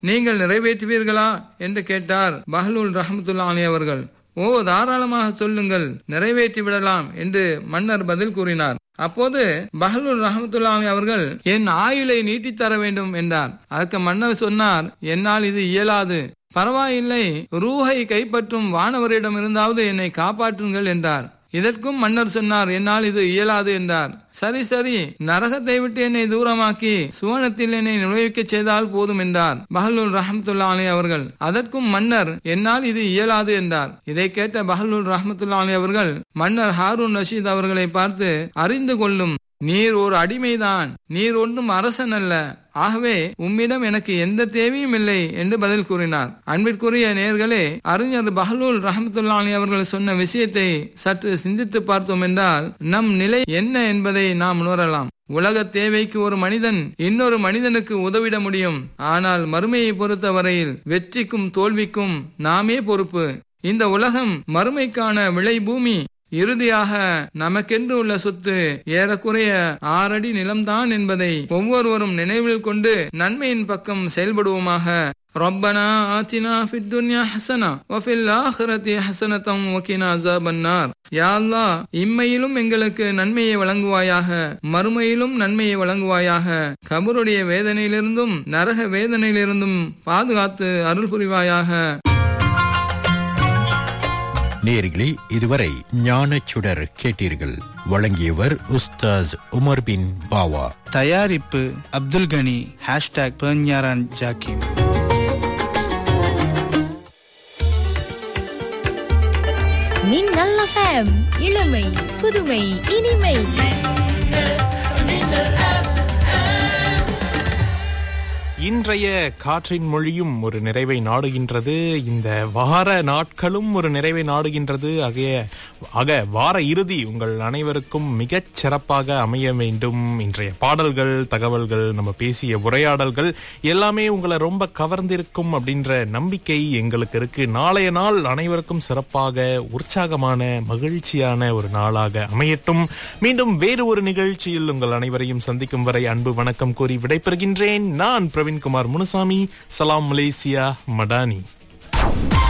நீங்கள் நிறைவேற்றுவீர்களா என்று கேட்டார் பஹ்லூல் ரஹமத்துல்லானி அவர்கள் ஓ தாராளமாக சொல்லுங்கள் நிறைவேற்றி விடலாம் என்று மன்னர் பதில் கூறினார் அப்போது பஹ்லூல் ரஹமத்துல்லாமி அவர்கள் என் ஆயுளை நீட்டித் தர வேண்டும் என்றார் அதற்கு மன்னர் சொன்னார் என்னால் இது இயலாது பரவாயில்லை ரூஹை கைப்பற்றும் வானவரிடம் இருந்தாவது என்னை காப்பாற்றுங்கள் என்றார் இதற்கும் மன்னர் சொன்னார் என்னால் இது இயலாது என்றார் சரி சரி நரகத்தை விட்டு என்னை தூரமாக்கி சுவனத்தில் என்னை நுழைவிக்க செய்தால் போதும் என்றார் பஹலுல் ரஹமத்துல்லா அலி அவர்கள் அதற்கும் மன்னர் என்னால் இது இயலாது என்றார் இதை கேட்ட பஹலுல் ரஹமத்துல்லா அலி அவர்கள் மன்னர் ஹாரூன் ரஷீத் அவர்களை பார்த்து அறிந்து கொள்ளும் நீர் ஒரு அடிமைதான் நீர் ஒன்றும் அரசன் அல்ல ஆகவே உம்மிடம் எனக்கு எந்த தேவையும் இல்லை என்று பதில் கூறினார் அன்பிற்குரிய நேர்களே அறிஞர் பஹலூல் ரஹமத்துல்லானி அவர்கள் சொன்ன விஷயத்தை சற்று சிந்தித்து பார்த்தோம் என்றால் நம் நிலை என்ன என்பதை நாம் உணரலாம் உலக தேவைக்கு ஒரு மனிதன் இன்னொரு மனிதனுக்கு உதவிட முடியும் ஆனால் மறுமையை பொறுத்தவரையில் வெற்றிக்கும் தோல்விக்கும் நாமே பொறுப்பு இந்த உலகம் மறுமைக்கான விளை பூமி இறுதியாக நமக்கென்று உள்ள சொத்து ஏறக்குறைய ஆறடி நிலம்தான் என்பதை ஒவ்வொருவரும் நினைவில் கொண்டு நன்மையின் பக்கம் செயல்படுவோமாக ربنا آتنا في الدنيا حسنة وفي الآخرة حسنة وقنا عذاب النار யா அல்லாஹ் இம்மையிலும் எங்களுக்கு நன்மையை வழங்குவாயாக மறுமையிலும் நன்மையை வழங்குவாயாக கபருடைய வேதனையிலிருந்தும் நரக வேதனையிலிருந்தும் பாதுகாத்து அருள் புரிவாயாக நேர்களே இதுவரை ஞானச்சுடர் கேட்டீர்கள் வழங்கியவர் உஸ்தாஸ் உமர் பின் பாவா தயாரிப்பு அப்துல் கனி ஹேஷ்டாக் பெர்ஞாரான் ஜாக்கிம் மின்னல் எஃப்எம் இளமை புதுமை இனிமை இன்றைய காற்றின் மொழியும் ஒரு நிறைவை நாடுகின்றது இந்த வார நாட்களும் ஒரு நிறைவை நாடுகின்றது ஆகிய ஆக வார இறுதி உங்கள் அனைவருக்கும் மிகச் சிறப்பாக அமைய வேண்டும் இன்றைய பாடல்கள் தகவல்கள் நம்ம பேசிய உரையாடல்கள் எல்லாமே உங்களை ரொம்ப கவர்ந்திருக்கும் அப்படின்ற நம்பிக்கை எங்களுக்கு இருக்கு நாளைய நாள் அனைவருக்கும் சிறப்பாக உற்சாகமான மகிழ்ச்சியான ஒரு நாளாக அமையட்டும் மீண்டும் வேறு ஒரு நிகழ்ச்சியில் உங்கள் அனைவரையும் சந்திக்கும் வரை அன்பு வணக்கம் கூறி விடைபெறுகின்றேன் நான் பிரவீன்குமார் முனுசாமி சலாம் மலேசியா மடானி